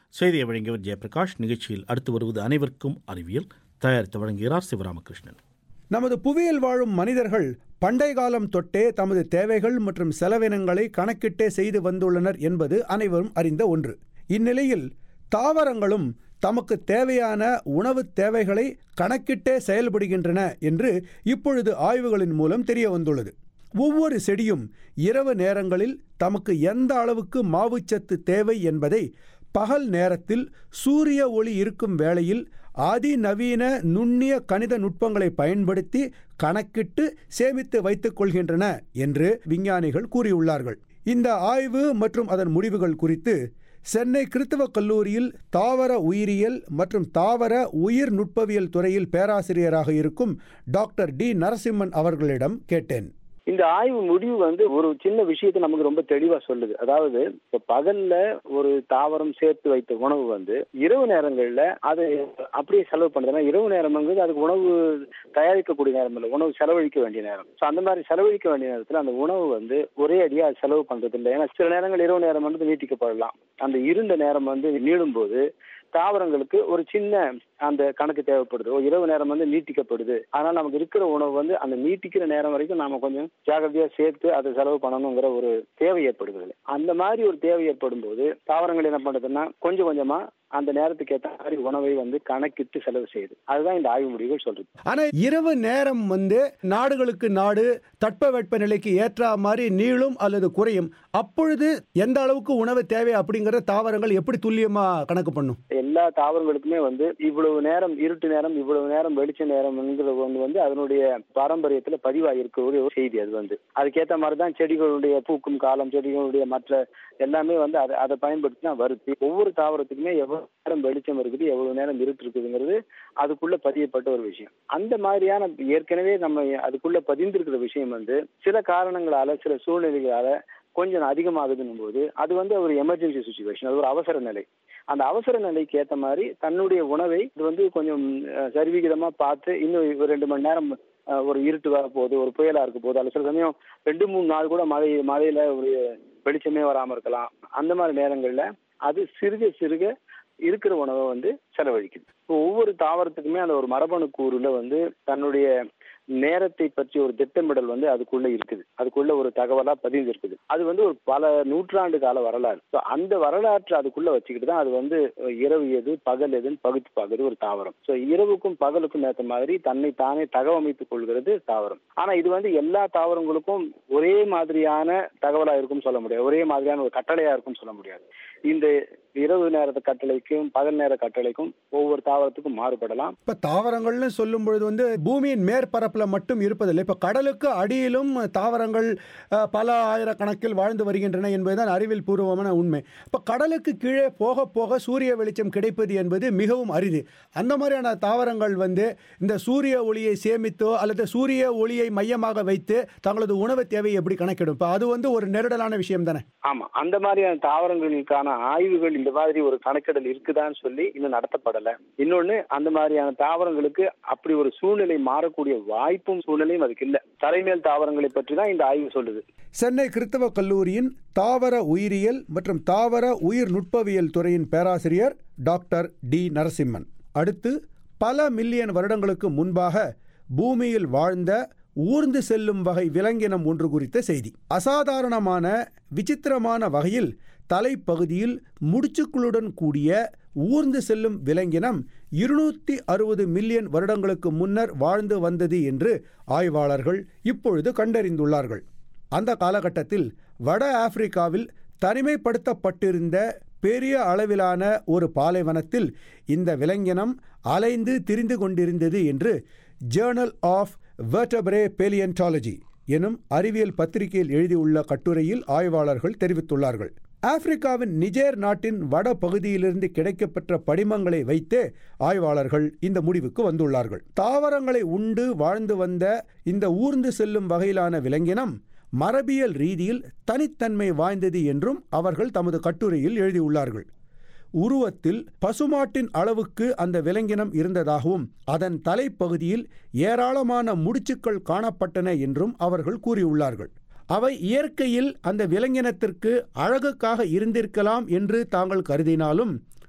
[SPEAKER 1] செய்தியை வழங்கியவர் ஜெயபிரகாஷ் நிகழ்ச்சியில் அடுத்து வருவது அனைவருக்கும் அறிவியல் தயாரித்து வழங்குகிறார் சிவராமகிருஷ்ணன்
[SPEAKER 4] நமது புவியில் வாழும் மனிதர்கள் பண்டை காலம் தொட்டே தமது தேவைகள் மற்றும் செலவினங்களை கணக்கிட்டே செய்து வந்துள்ளனர் என்பது அனைவரும் அறிந்த ஒன்று இந்நிலையில் தாவரங்களும் தமக்கு தேவையான உணவுத் தேவைகளை கணக்கிட்டே செயல்படுகின்றன என்று இப்பொழுது ஆய்வுகளின் மூலம் தெரிய வந்துள்ளது ஒவ்வொரு செடியும் இரவு நேரங்களில் தமக்கு எந்த அளவுக்கு மாவுச்சத்து தேவை என்பதை பகல் நேரத்தில் சூரிய ஒளி இருக்கும் வேளையில் அதிநவீன நுண்ணிய கணித நுட்பங்களை பயன்படுத்தி கணக்கிட்டு சேமித்து வைத்துக் கொள்கின்றன என்று விஞ்ஞானிகள் கூறியுள்ளார்கள் இந்த ஆய்வு மற்றும் அதன் முடிவுகள் குறித்து சென்னை கிறித்தவ கல்லூரியில் தாவர உயிரியல் மற்றும் தாவர உயிர் நுட்பவியல் துறையில் பேராசிரியராக இருக்கும் டாக்டர் டி நரசிம்மன் அவர்களிடம் கேட்டேன்
[SPEAKER 13] இந்த ஆய்வு முடிவு வந்து ஒரு சின்ன விஷயத்தை நமக்கு ரொம்ப தெளிவா சொல்லுது அதாவது இப்ப பகல்ல ஒரு தாவரம் சேர்த்து வைத்த உணவு வந்து இரவு நேரங்கள்ல அது அப்படியே செலவு பண்ணுதுன்னா இரவு நேரம்ங்கிறது அதுக்கு உணவு தயாரிக்கக்கூடிய நேரம் இல்லை உணவு செலவழிக்க வேண்டிய நேரம் ஸோ அந்த மாதிரி செலவழிக்க வேண்டிய நேரத்தில் அந்த உணவு வந்து ஒரே அடியா அது செலவு பண்றது இல்லை ஏன்னா சில நேரங்கள் இரவு நேரம் வந்து நீட்டிக்கப்படலாம் அந்த இருண்ட நேரம் வந்து நீளும் போது தாவரங்களுக்கு ஒரு சின்ன அந்த கணக்கு தேவைப்படுது ஒரு இரவு நேரம் வந்து நீட்டிக்கப்படுது அதனால நமக்கு இருக்கிற உணவு வந்து அந்த நீட்டிக்கிற நேரம் வரைக்கும் நாம கொஞ்சம் ஜாகிரதையா சேர்த்து அதை செலவு பண்ணணுங்கிற ஒரு தேவை ஏற்படுகிறது அந்த மாதிரி ஒரு தேவை ஏற்படும் போது தாவரங்கள் என்ன பண்றதுன்னா கொஞ்சம் கொஞ்சமா அந்த நேரத்துக்கு ஏற்ற மாதிரி உணவை வந்து கணக்கிட்டு செலவு செய்யுது அதுதான் இந்த ஆய்வு முடிவுகள் சொல்றது
[SPEAKER 4] ஆனா இரவு நேரம் வந்து நாடுகளுக்கு நாடு தட்பவெட்ப நிலைக்கு ஏற்ற மாதிரி நீளும் அல்லது குறையும் அப்பொழுது எந்த அளவுக்கு உணவு தேவை அப்படிங்கிற தாவரங்கள் எப்படி துல்லியமா கணக்கு பண்ணும்
[SPEAKER 13] எல்லா தாவரங்களுக்குமே வந்து இவ்வளவு நேரம் இருட்டு நேரம் இவ்வளவு நேரம் வெளிச்ச நேரம்ங்கிறது ஒன்று வந்து அதனுடைய பாரம்பரியத்துல பதிவாகிருக்கக்கூடிய ஒரு செய்தி அது வந்து அதுக்கேற்ற மாதிரி தான் செடிகளுடைய பூக்கும் காலம் செடிகளுடைய மற்ற எல்லாமே வந்து அதை அதை பயன்படுத்தி தான் வருது ஒவ்வொரு தாவரத்துக்குமே எவ்வளவு நேரம் வெளிச்சம் இருக்குது எவ்வளவு நேரம் இருட்டு இருக்குதுங்கிறது அதுக்குள்ள பதியப்பட்ட ஒரு விஷயம் அந்த மாதிரியான ஏற்கனவே நம்ம அதுக்குள்ள பதிந்திருக்கிற விஷயம் வந்து சில காரணங்களால சில சூழ்நிலைகளால கொஞ்சம் அதிகமாகுதுன்னும் போது அது வந்து ஒரு எமர்ஜென்சி சுச்சுவேஷன் அது ஒரு அவசர நிலை அந்த அவசர நிலைக்கு ஏற்ற மாதிரி தன்னுடைய உணவை இது வந்து கொஞ்சம் அஹ், சரிவிகிதமா பார்த்து இன்னும் ஒரு ரெண்டு மணி நேரம் அஹ், ஒரு இருட்டு வர போகுது ஒரு புயலா இருக்க போகுது அல்ல சில சமயம் ரெண்டு மூணு நாள் கூட மழை மழையில ஒரு வெளிச்சமே வராம இருக்கலாம் அந்த மாதிரி நேரங்கள்ல அது சிறுக சிறுக இருக்கிற உணவை வந்து செலவழிக்குது இப்போ ஒவ்வொரு தாவரத்துக்குமே அந்த ஒரு மரபணு கூறுல வந்து தன்னுடைய நேரத்தை பற்றி ஒரு திட்டமிடல் வந்து அதுக்குள்ள இருக்குது அதுக்குள்ள ஒரு தகவலா பதிந்து இருக்குது அது வந்து ஒரு பல நூற்றாண்டு கால வரலாறு So, அந்த வரலாற்று அதுக்குள்ள வச்சுக்கிட்டு தான் அது வந்து அஹ், இரவு எது பகல் எதுன்னு பகுத்து பார்க்குறது ஒரு தாவரம் ஸோ இரவுக்கும் பகலுக்கும் ஏற்ற மாதிரி தன்னை தானே தகவமைத்துக் கொள்கிறது தாவரம் ஆனா இது வந்து எல்லா தாவரங்களுக்கும் ஒரே மாதிரியான தகவலா இருக்கும்னு சொல்ல முடியாது ஒரே மாதிரியான ஒரு கட்டளையா இருக்கும்னு சொல்ல முடியாது இந்த இரவு நேரத்து கட்டளைக்கும் பகல் நேர கட்டளைக்கும் ஒவ்வொரு தாவரத்துக்கும் மாறுபடலாம்
[SPEAKER 4] இப்ப தாவரங்கள்னு சொல்லும் பொழுது வந்து பூமியின் மேற்பரப்புல மட்டும் இருப்பதில்லை இப்ப கடலுக்கு அடியிலும் தாவரங்கள் அஹ், பல ஆயிரக்கணக்கில் வாழ்ந்து வருகின்றன என்பதுதான் அறிவியல் பூர்வமான உண்மை இப்ப கடலுக்கு கீழே போக போக சூரிய வெளிச்சம் கிடைப்பது என்பது மிகவும் அரிது அந்த மாதிரியான தாவரங்கள் வந்து இந்த சூரிய ஒளியை சேமித்தோ அல்லது சூரிய ஒளியை மையமாக வைத்து தங்களது உணவு தேவையை எப்படி கணக்கிடும் இப்ப அது வந்து ஒரு நெருடலான விஷயம் தானே
[SPEAKER 13] ஆமா அந்த மாதிரியான தாவரங்களுக்கான ஆய்வுகள் இந்த மாதிரி ஒரு கணக்கிடல் இருக்குதான்னு சொல்லி இன்னும் நடத்தப்படல இன்னொன்னு அந்த மாதிரியான தாவரங்களுக்கு அப்படி ஒரு சூழ்நிலை மாறக்கூடிய வாய்ப்பும் சூழ்நிலையும் அதுக்கு இல்ல தரைமேல் தாவரங்களை பற்றி தான் இந்த ஆய்வு சொல்லுது
[SPEAKER 4] சென்னை கிறித்தவ கல்லூரியின் தாவர உயிரியல் மற்றும் தாவர உயிர் நுட்பவியல் துறையின் பேராசிரியர் டாக்டர் டி நரசிம்மன் அடுத்து பல மில்லியன் வருடங்களுக்கு முன்பாக பூமியில் வாழ்ந்த ஊர்ந்து செல்லும் வகை விலங்கினம் ஒன்று குறித்த செய்தி அசாதாரணமான விசித்திரமான வகையில் தலைப்பகுதியில் முடிச்சுக்களுடன் கூடிய ஊர்ந்து செல்லும் விலங்கினம் இருநூத்தி அறுபது மில்லியன் வருடங்களுக்கு முன்னர் வாழ்ந்து வந்தது என்று ஆய்வாளர்கள் இப்பொழுது கண்டறிந்துள்ளார்கள் அந்த காலகட்டத்தில் வட ஆப்பிரிக்காவில் தனிமைப்படுத்தப்பட்டிருந்த பெரிய அளவிலான ஒரு பாலைவனத்தில் இந்த விலங்கினம் அலைந்து திரிந்து கொண்டிருந்தது என்று ஜேர்னல் ஆஃப் வெர்டபிரே பேலியன்டாலஜி எனும் அறிவியல் பத்திரிகையில் எழுதியுள்ள கட்டுரையில் ஆய்வாளர்கள் தெரிவித்துள்ளார்கள் ஆப்பிரிக்காவின் நிஜேர் நாட்டின் வட பகுதியிலிருந்து கிடைக்கப்பெற்ற படிமங்களை வைத்தே ஆய்வாளர்கள் இந்த முடிவுக்கு வந்துள்ளார்கள் தாவரங்களை உண்டு வாழ்ந்து வந்த இந்த ஊர்ந்து செல்லும் வகையிலான விலங்கினம் மரபியல் ரீதியில் தனித்தன்மை வாய்ந்தது என்றும் அவர்கள் தமது கட்டுரையில் எழுதியுள்ளார்கள் உருவத்தில் பசுமாட்டின் அளவுக்கு அந்த விலங்கினம் இருந்ததாகவும் அதன் தலைப்பகுதியில் ஏராளமான முடிச்சுக்கள் காணப்பட்டன என்றும் அவர்கள் கூறியுள்ளார்கள் அவை இயற்கையில் அந்த விலங்கினத்திற்கு அழகுக்காக இருந்திருக்கலாம் என்று தாங்கள் கருதினாலும்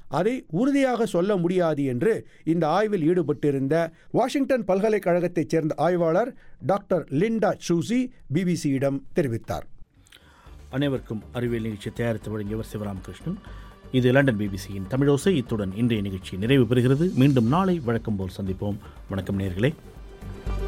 [SPEAKER 4] அதை உறுதியாக சொல்ல முடியாது என்று இந்த ஆய்வில் ஈடுபட்டிருந்த வாஷிங்டன் பல்கலைக்கழகத்தைச் சேர்ந்த ஆய்வாளர் டாக்டர் லிண்டா சூசி பிபிசியிடம் தெரிவித்தார்
[SPEAKER 1] அனைவருக்கும் அறிவியல் நிகழ்ச்சி தயாரித்து வழங்கியவர் சிவராமகிருஷ்ணன் இது லண்டன் பிபிசியின் தமிழோசை இத்துடன் இன்றைய நிகழ்ச்சி நிறைவு பெறுகிறது மீண்டும் நாளை வழக்கம் போல் சந்திப்போம் வணக்கம் நேர்களே